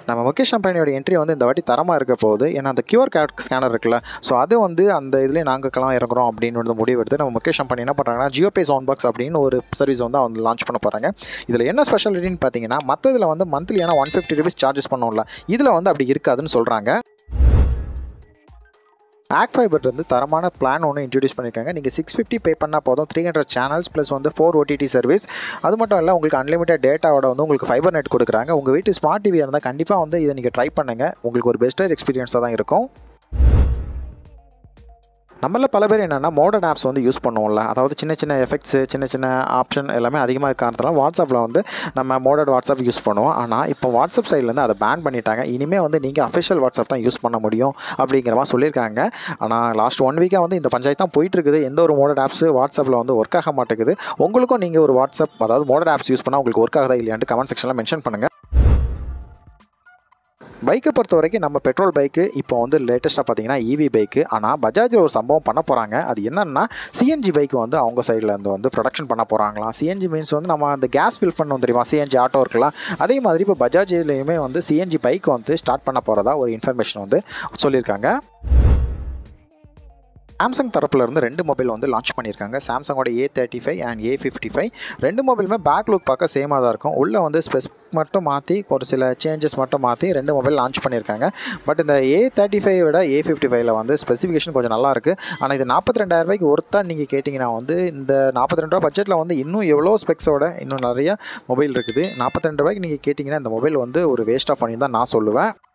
நம்ம முகேஷ் அம்பானியோட என்ட்ரி வந்து இந்த வாட்டி தரமாக இருக்க போகுது ஏன்னா அந்த கியூஆர் கார்டு ஸ்கேனர் இருக்குல்ல ஸோ அது வந்து அந்த இதுலேயே நாங்கள்லாம் இறங்குறோம் அப்படின்னு வந்து முடிவு எடுத்து நம்ம முகேஷ் அம்பானி என்ன பண்ணுறாங்கன்னா ஜியோ பே சவுண்ட் பாக்ஸ் அப்படின்னு ஒரு சர்வீஸ் வந்து அவங்க லான்ச் பண்ண போகிறாங்க இதில் என்ன ஸ்பெஷாலிட்டின்னு பார்த்தீங்கன்னா மற்றதில் வந்து மந்த்லி ஆனால் ஒன் ஃபிஃப்டி ருபீஸ் சார்ஜஸ் பண்ணுவோம்ல இதில் வந்து அப்படி இருக்காதுன்னு சொல்கிறாங்க ஆக் ஃபைபர் வந்து தரமான பிளான் ஒன்று இன்ட்ரடியூஸ் பண்ணியிருக்காங்க நீங்கள் சிக்ஸ் ஃபிஃப்டி பே பண்ணால் போதும் த்ரீ ஹண்ட்ரட் சேனல்ஸ் ப்ளஸ் வந்து ஃபோர் ஓடிடி சர்வீஸ் அது மட்டும் இல்லை உங்களுக்கு அன்லிமிட்டட் டேட்டாவோட வந்து உங்களுக்கு ஃபைபர் நெட் கொடுக்குறாங்க உங்கள் வீட்டு ஸ்மார்ட் டிவி இருந்தால் கண்டிப்பாக வந்து இதை நீங்கள் ட்ரை பண்ணுங்கள் உங்களுக்கு ஒரு பெஸ்ட்டர் எக்ஸ்பீரியன்ஸாக தான் இருக்கும் நம்மள பல பேர் என்னென்னா மாடர்ன் ஆப்ஸ் வந்து யூஸ் பண்ணுவோம்ல அதாவது சின்ன சின்ன எஃபெக்ட்ஸு சின்ன சின்ன ஆப்ஷன் எல்லாமே அதிகமாக இருக்கிறதுனால வாட்ஸ்அப்பில் வந்து நம்ம மாடர்ன் வாட்ஸ்அப் யூஸ் பண்ணுவோம் ஆனால் இப்போ வாட்ஸ்அப் சைட்லேருந்து அதை பேன் பண்ணிட்டாங்க இனிமேல் வந்து நீங்கள் அஃபிஷியல் வாட்ஸ்அப் தான் யூஸ் பண்ண முடியும் அப்படிங்கிற மாதிரி சொல்லியிருக்காங்க ஆனால் லாஸ்ட் ஒன் வீக்காக வந்து இந்த பஞ்சாயத்து தான் போயிட்டு இருக்குது எந்த ஒரு மாடர்ன் ஆப்ஸ் வாட்ஸ்அப்பில் வந்து ஒர்க் ஆக மாட்டேங்குது உங்களுக்கும் நீங்கள் ஒரு வாட்ஸ்அப் அதாவது மாடர்ன் ஆப்ஸ் யூஸ் பண்ணால் உங்களுக்கு ஒர்க் ஆகுதா இல்லையான்ட்டு கமெண்ட் செக்ஷனில் மென்ஷன் பண்ணுங்கள் பைக்கை பொறுத்த வரைக்கும் நம்ம பெட்ரோல் பைக்கு இப்போ வந்து லேட்டஸ்ட்டாக பார்த்தீங்கன்னா ஈவி பைக்கு ஆனால் பஜாஜில் ஒரு சம்பவம் பண்ண போகிறாங்க அது என்னன்னா சிஎன்ஜி பைக் வந்து அவங்க சைடில் இருந்து வந்து ப்ரொடக்ஷன் பண்ண போகிறாங்களாம் சிஎன்ஜி மீன்ஸ் வந்து நம்ம அந்த கேஸ் ஃபில் பண்ணோம் தெரியுமா சிஎன்ஜி ஆட்டோ இருக்கலாம் அதே மாதிரி இப்போ பஜாஜ்லேயுமே வந்து சிஎன்ஜி பைக் வந்து ஸ்டார்ட் பண்ண போகிறதா ஒரு இன்ஃபர்மேஷன் வந்து சொல்லியிருக்காங்க சாம்சங் தரப்புல இருந்து ரெண்டு மொபைல் வந்து லான்ச் பண்ணியிருக்காங்க சாம்சங்கோட A thirty five and A fifty five ரெண்டு மொபைலுமே பேக் லுக் பார்க்க சேமாக தான் இருக்கும் உள்ளே வந்து ஸ்பெஸ் மட்டும் மாற்றி ஒரு சில சேஞ்சஸ் மட்டும் மாற்றி ரெண்டு மொபைல் லான்ச் பண்ணியிருக்காங்க பட் இந்த ஏ தேர்ட்டி ஃபைவ் விட ஏ ஃபிஃப்டி ஃபைவ்ல வந்து ஸ்பெசிஃபிகேஷன் கொஞ்சம் நல்லா இருக்குது ஆனால் இது நாற்பத்தி ரெண்டாயிரம் ரூபாய்க்கு ஒருத்தா நீங்கள் கேட்டிங்கன்னா வந்து இந்த நாற்பத்தி ரெண்டு ரூபா பட்ஜெட்டில் வந்து இன்னும் எவ்வளோ ஸ்பெக்ஸோட இன்னும் நிறைய மொபைல் இருக்குது நாற்பத்தி ரெண்டு ரூபாய்க்கு நீங்கள் கேட்டிங்கன்னா இந்த மொபைல் வந்து ஒரு வேஸ்ட் ஆஃப் பண்ணி தான் நான் சொல்லுவேன்